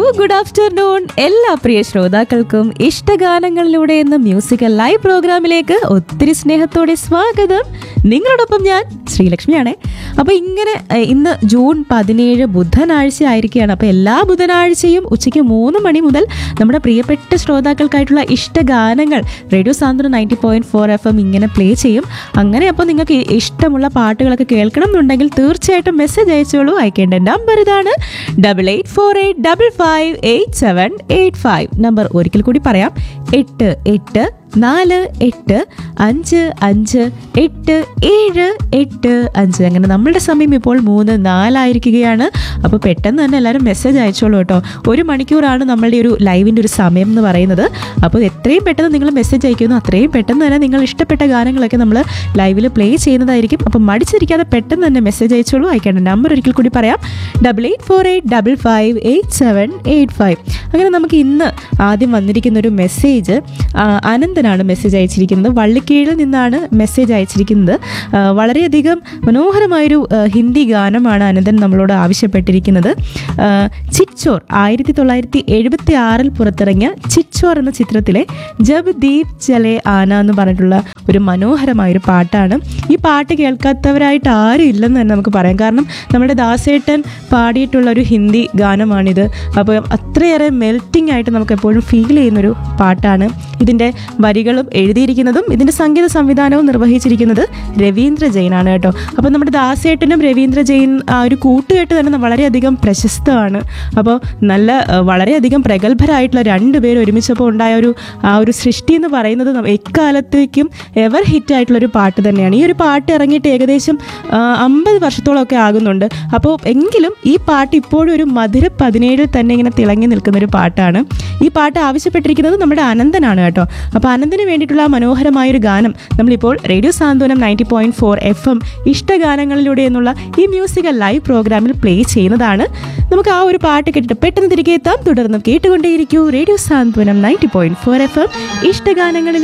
good afternoon എല്ലാ പ്രിയ ശ്രോതാക്കൾക്കും ഇഷ്ടഗാനങ്ങളിലൂടെ എന്ന മ്യൂസിക്കൽ ലൈവ് പ്രോഗ്രാമിലേക്ക് ഒത്തിരി സ്നേഹത്തോടെ സ്വാഗതം നിങ്ങളോടൊപ്പം ഞാൻ ശ്രീലക്ഷ്മിയാണേ അപ്പോൾ ഇങ്ങനെ ഏഹ്, ഇന്ന് ജൂൺ പതിനേഴ് ബുധനാഴ്ച ആയിരിക്കുകയാണ് അപ്പോൾ എല്ലാ ബുധനാഴ്ചയും ഉച്ചയ്ക്ക് മൂന്ന് മണി മുതൽ നമ്മുടെ പ്രിയപ്പെട്ട ശ്രോതാക്കൾക്കായിട്ടുള്ള ഇഷ്ടഗാനങ്ങൾ radio Santhwanam ninety point four F M ഇങ്ങനെ പ്ലേ ചെയ്യും അങ്ങനെ അപ്പോൾ നിങ്ങൾക്ക് ഇഷ്ടമുള്ള പാട്ടുകളൊക്കെ കേൾക്കണം എന്നുണ്ടെങ്കിൽ തീർച്ചയായിട്ടും മെസ്സേജ് അയച്ചോളൂ അയക്കേണ്ട നമ്പർ ഇതാണ് double eight four eight double five eight seven eight five number ഒരിക്കൽ കൂടി പറയാം എട്ട് എട്ട് നാല് എട്ട് അഞ്ച് അഞ്ച് എട്ട് ഏഴ് എട്ട് അഞ്ച് അങ്ങനെ നമ്മളുടെ സമയം ഇപ്പോൾ മൂന്ന് നാലായിരിക്കുകയാണ് അപ്പോൾ പെട്ടെന്ന് തന്നെ എല്ലാവരും മെസ്സേജ് അയച്ചോളൂ കേട്ടോ ഒരു മണിക്കൂറാണ് നമ്മളുടെ ഒരു ലൈവിൻ്റെ ഒരു സമയം എന്ന് പറയുന്നത് അപ്പോൾ എത്രയും പെട്ടെന്ന് നിങ്ങൾ മെസ്സേജ് അയക്കുന്നു അത്രയും പെട്ടെന്ന് തന്നെ നിങ്ങൾ ഇഷ്ടപ്പെട്ട ഗാനങ്ങളൊക്കെ നമ്മൾ ലൈവിൽ പ്ലേ ചെയ്യുന്നതായിരിക്കും അപ്പോൾ മടിച്ചിരിക്കാതെ പെട്ടെന്ന് തന്നെ മെസ്സേജ് അയച്ചോളൂ അയക്കേണ്ട നമ്പർ ഒരിക്കൽ കൂടി പറയാം double eight four eight double five eight seven eight five അങ്ങനെ നമുക്ക് ഇന്ന് ആദ്യം വന്നിരിക്കുന്ന ഒരു മെസ്സേജ് ആ, അനന്തനാണ് മെസ്സേജ് അയച്ചിരിക്കുന്നത് വള്ളിക്കീഴിൽ നിന്നാണ് മെസ്സേജ് അയച്ചിരിക്കുന്നത് ആ, വളരെയധികം മനോഹരമായൊരു ആ, ഹിന്ദി ഗാനമാണ് അനന്തൻ നമ്മളോട് ആവശ്യപ്പെട്ടിരിക്കുന്നത് ആ, ചിച്ചോർ ആയിരത്തി തൊള്ളായിരത്തി എഴുപത്തി ആറിൽ പുറത്തിറങ്ങിയ ചിച്ചോർ എന്ന ചിത്രത്തിലെ ജബ് ദീപ് ചലെ ആന എന്ന് പറഞ്ഞിട്ടുള്ള ഒരു മനോഹരമായൊരു പാട്ടാണ് ഈ പാട്ട് കേൾക്കാത്തവരായിട്ട് ആരും ഇല്ലെന്ന് തന്നെ നമുക്ക് പറയാം കാരണം നമ്മുടെ ദാസേട്ടൻ പാടിയിട്ടുള്ള ഒരു ഹിന്ദി ഗാനമാണിത് അപ്പോൾ അത്രയേറെ മെൽറ്റിംഗ് ആയിട്ട് നമുക്ക് എപ്പോഴും ഫീൽ ചെയ്യുന്നൊരു പാട്ടാണ് ഇതിൻ്റെ വരികളും എഴുതിയിരിക്കുന്നതും ഇതിൻ്റെ സംഗീത സംവിധാനവും നിർവഹിച്ചിരിക്കുന്നത് രവീന്ദ്ര ജെയിനാണ് കേട്ടോ അപ്പോൾ നമ്മുടെ ദാസേട്ടനും രവീന്ദ്ര ജെയിൻ ആ ഒരു കൂട്ടുകെട്ട് തന്നെ വളരെയധികം പ്രശസ്തമാണ് അപ്പോൾ നല്ല ആ, വളരെയധികം പ്രഗത്ഭരായിട്ടുള്ള രണ്ടുപേരും ഒരുമിച്ചപ്പോൾ ഉണ്ടായ ഒരു ആ ഒരു സൃഷ്ടി എന്ന് പറയുന്നത് ന- എക്കാലത്തേക്കും എവർ ഹിറ്റ് ആയിട്ടുള്ള ഒരു പാട്ട് തന്നെയാണ് ഈ ഒരു പാട്ട് ഇറങ്ങിയിട്ട് ഏകദേശം അമ്പത് വർഷത്തോളമൊക്കെ ആകുന്നുണ്ട് അപ്പോൾ എങ്കിലും ഈ പാട്ട് ഇപ്പോഴും ഒരു മധുര പതിനേഴിൽ തന്നെ ഇങ്ങനെ തിളങ്ങി നിൽക്കുന്ന ഒരു പാട്ടാണ് ഈ പാട്ട് ആവശ്യപ്പെട്ടിരിക്കുന്നത് നമ്മുടെ അനന്തനാണ് കേട്ടോ അപ്പോൾ അനന്തന് വേണ്ടിയിട്ടുള്ള ആ മനോഹരമായൊരു ഗാനം നമ്മളിപ്പോൾ radio Santhwanam ninety point four F M ഇഷ്ടഗാനങ്ങളിലൂടെ എന്നുള്ള ഈ മ്യൂസിക്കൽ ലൈവ് പ്രോഗ്രാമിൽ പ്ലേ ചെയ്യുന്നതാണ് നമുക്ക് ആ ഒരു പാട്ട് കേട്ടിട്ട് പെട്ടെന്ന് തിരികെ എത്താം തുടർന്നും കേട്ടുകൊണ്ടേയിരിക്കൂ radio Santhwanam ninety point four F M ഇഷ്ടഗാനങ്ങളിൽ